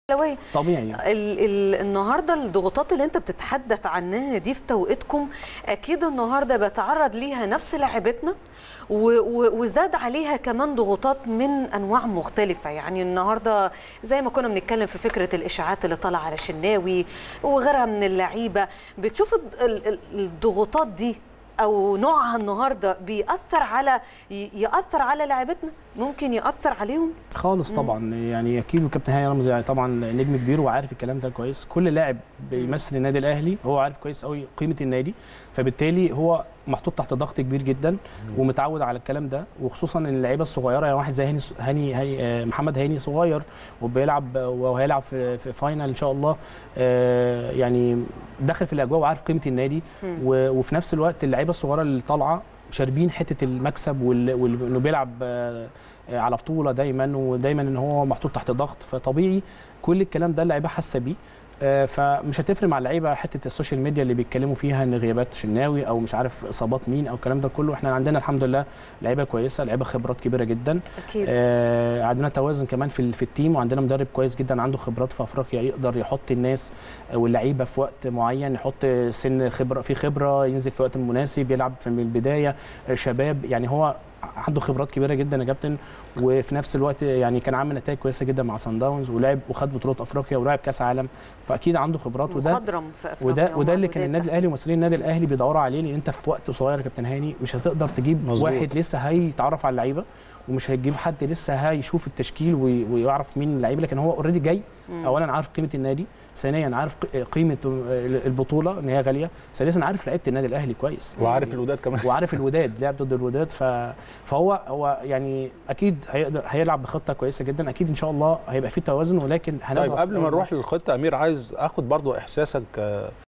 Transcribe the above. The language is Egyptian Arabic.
اهلاويه طبيعي يعني. ال ال النهارده الضغوطات اللي انت بتتحدث عنها دي في توقيتكم اكيد النهارده بيتعرض ليها نفس لاعبتنا و- و- وزاد عليها كمان ضغوطات من انواع مختلفه يعني النهارده زي ما كنا بنتكلم في فكره الاشاعات اللي طالعه على شناوي وغيرها من اللعيبه بتشوف الض- ال- ال- الضغوطات دي او نوعها النهارده بيأثر على ي- يأثر على لاعبتنا ممكن يأثر عليهم خالص طبعا يعني اكيد وكابتن هاني رمزي يعني طبعا نجم كبير وعارف الكلام ده كويس كل لاعب بيمثل النادي الاهلي هو عارف كويس قوي قيمه النادي فبالتالي هو محطوط تحت ضغط كبير جدا ومتعود على الكلام ده وخصوصا ان اللعيبه الصغيره يعني واحد زي هاني هاني, هاني آه، محمد هاني صغير وبيلعب وهيلعب في, في فاينل ان شاء الله آه، يعني داخل في الاجواء وعارف قيمه النادي و- وفي نفس الوقت اللعيبه الصغيره اللي طالعه شاربين حته المكسب وال- وال- وانه بيلعب آه، آه، على بطوله دايما ودايما ان هو محطوط تحت ضغط فطبيعي كل الكلام ده اللعيبه حاسه بيه آه، فمش هتفرق مع اللعيبه حته السوشيال ميديا اللي بيتكلموا فيها ان غيابات شناوي او مش عارف اصابات مين او الكلام ده كله احنا عندنا الحمد لله لعيبه كويسه لعيبه خبرات كبيره جدا اكيد آه عندنا توازن كمان في في التيم وعندنا مدرب كويس جدا عنده خبرات في افريقيا يقدر يحط الناس واللعيبه في وقت معين يحط سن خبره في خبره ينزل في وقت مناسب يلعب في من البدايه آه، شباب يعني هو عنده خبرات كبيره جدا يا كابتن وفي نفس الوقت يعني كان عامل نتائج كويسه جدا مع سان داونز ولعب وخد بطوله افريقيا ولعب كاس عالم فاكيد عنده خبرات وده مخضرم في افريقيا وده وده اللي كان ومع النادي الوداد الاهلي ومسؤولين النادي الاهلي بيدوروا عليه لان انت في وقت صغير يا كابتن هاني مش هتقدر تجيب مظبوط. واحد لسه هيتعرف على اللعيبه ومش هتجيب حد لسه هيشوف التشكيل وي- ويعرف مين اللعيبه لكن هو اوريدي جاي اولا عارف قيمه النادي ثانيا عارف ق- قيمه البطوله ان هي غاليه ثالثا عارف لعيبه النادي الاهلي كويس وعارف الوداد كمان وعارف الوداد لعب ضد الوداد ف... فهو هو يعني اكيد هيقدر هيلعب بخطه كويسه جدا اكيد ان شاء الله هيبقى في توازن ولكن طيب هنضغط قبل ما نروح للخطه امير عايز اخد برضو احساسك آه،